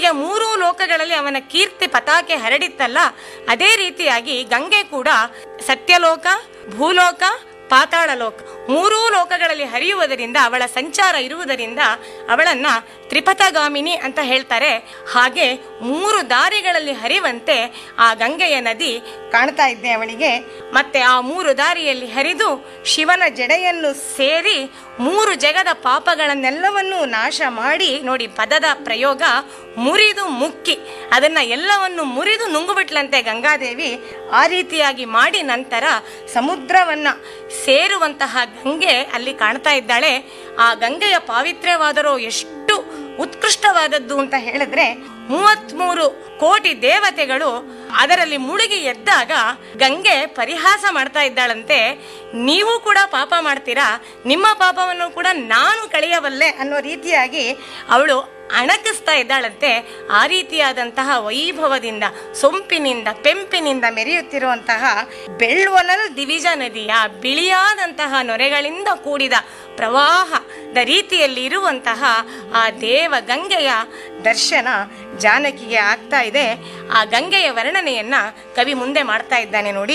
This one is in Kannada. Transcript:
ಹೇಗೆ ಮೂರೂ ಲೋಕಗಳಲ್ಲಿ ಅವನ ಕೀರ್ತಿ ಪತಾಕೆ ಹರಡಿತ್ತಲ್ಲ ಅದೇ ರೀತಿಯಾಗಿ ಗಂಗೆ ಕೂಡ ಸತ್ಯಲೋಕ ಭೂಲೋಕ ಪಾತಾಳ ಲೋಕ ಮೂರೂ ಲೋಕಗಳಲ್ಲಿ ಹರಿಯುವುದರಿಂದ ಅವಳ ಸಂಚಾರ ಇರುವುದರಿಂದ ಅವಳನ್ನ ತ್ರಿಪಥಗಾಮಿನಿ ಅಂತ ಹೇಳ್ತಾರೆ ಹಾಗೆ ಮೂರು ದಾರಿಗಳಲ್ಲಿ ಹರಿವಂತೆ ಆ ಗಂಗೆಯ ನದಿ ಕಾಣ್ತಾ ಇದ್ದೆ ಅವಳಿಗೆ ಮತ್ತೆ ಆ ಮೂರು ದಾರಿಯಲ್ಲಿ ಹರಿದು ಶಿವನ ಜಡೆಯನ್ನು ಸೇರಿ ಮೂರು ಜಗದ ಪಾಪಗಳನ್ನೆಲ್ಲವನ್ನೂ ನಾಶ ಮಾಡಿ ನೋಡಿ ಪದದ ಪ್ರಯೋಗ ಮುರಿದು ಮುಕ್ಕಿ ಅದನ್ನ ಎಲ್ಲವನ್ನು ಮುರಿದು ನುಂಗುಬಿಟ್ಲಂತೆ ಗಂಗಾದೇವಿ ಆ ರೀತಿಯಾಗಿ ಮಾಡಿ ನಂತರ ಸಮುದ್ರವನ್ನ ಸೇರುವಂತಹ ಗಂಗೆ ಅಲ್ಲಿ ಕಾಣ್ತಾ ಇದ್ದಾಳೆ ಆ ಗಂಗೆಯ ಪಾವಿತ್ರ್ಯವಾದರೂ ಎಷ್ಟು ಉತ್ಕೃಷ್ಟವಾದದ್ದು ಅಂತ ಹೇಳಿದ್ರೆ ಮೂವತ್ಮೂರು ಕೋಟಿ ದೇವತೆಗಳು ಅದರಲ್ಲಿ ಮುಳುಗಿ ಎದ್ದಾಗ ಗಂಗೆ ಪರಿಹಾಸ ಮಾಡ್ತಾ ಇದ್ದಾಳಂತೆ ನೀವು ಕೂಡ ಪಾಪ ಮಾಡ್ತೀರಾ ನಿಮ್ಮ ಪಾಪವನ್ನು ಕೂಡ ನಾನು ಕಳೆಯಬಲ್ಲೆ ಅನ್ನೋ ರೀತಿಯಾಗಿ ಅವಳು ಅಣಕಿಸ್ತಾ ಇದ್ದಾಳಂತೆ ಆ ರೀತಿಯಾದಂತಹ ವೈಭವದಿಂದ ಸೊಂಪಿನಿಂದ ಪೆಂಪಿನಿಂದ ಮೆರೆಯುತ್ತಿರುವಂತಹ ಬೆಳ್ವಲಲ್ ದಿವಿಜ ನದಿಯ ಬಿಳಿಯಾದಂತಹ ನೊರೆಗಳಿಂದ ಕೂಡಿದ ಪ್ರವಾಹದ ರೀತಿಯಲ್ಲಿ ಇರುವಂತಹ ಆ ದೇವ ಗಂಗೆಯ ದರ್ಶನ ಜಾನಕಿಗೆ ಆಗ್ತಾ ಇದೆ ಆ ಗಂಗೆಯ ವರ್ಣನೆಯನ್ನ ಕವಿ ಮುಂದೆ ಮಾಡ್ತಾ ಇದ್ದಾನೆ ನೋಡಿ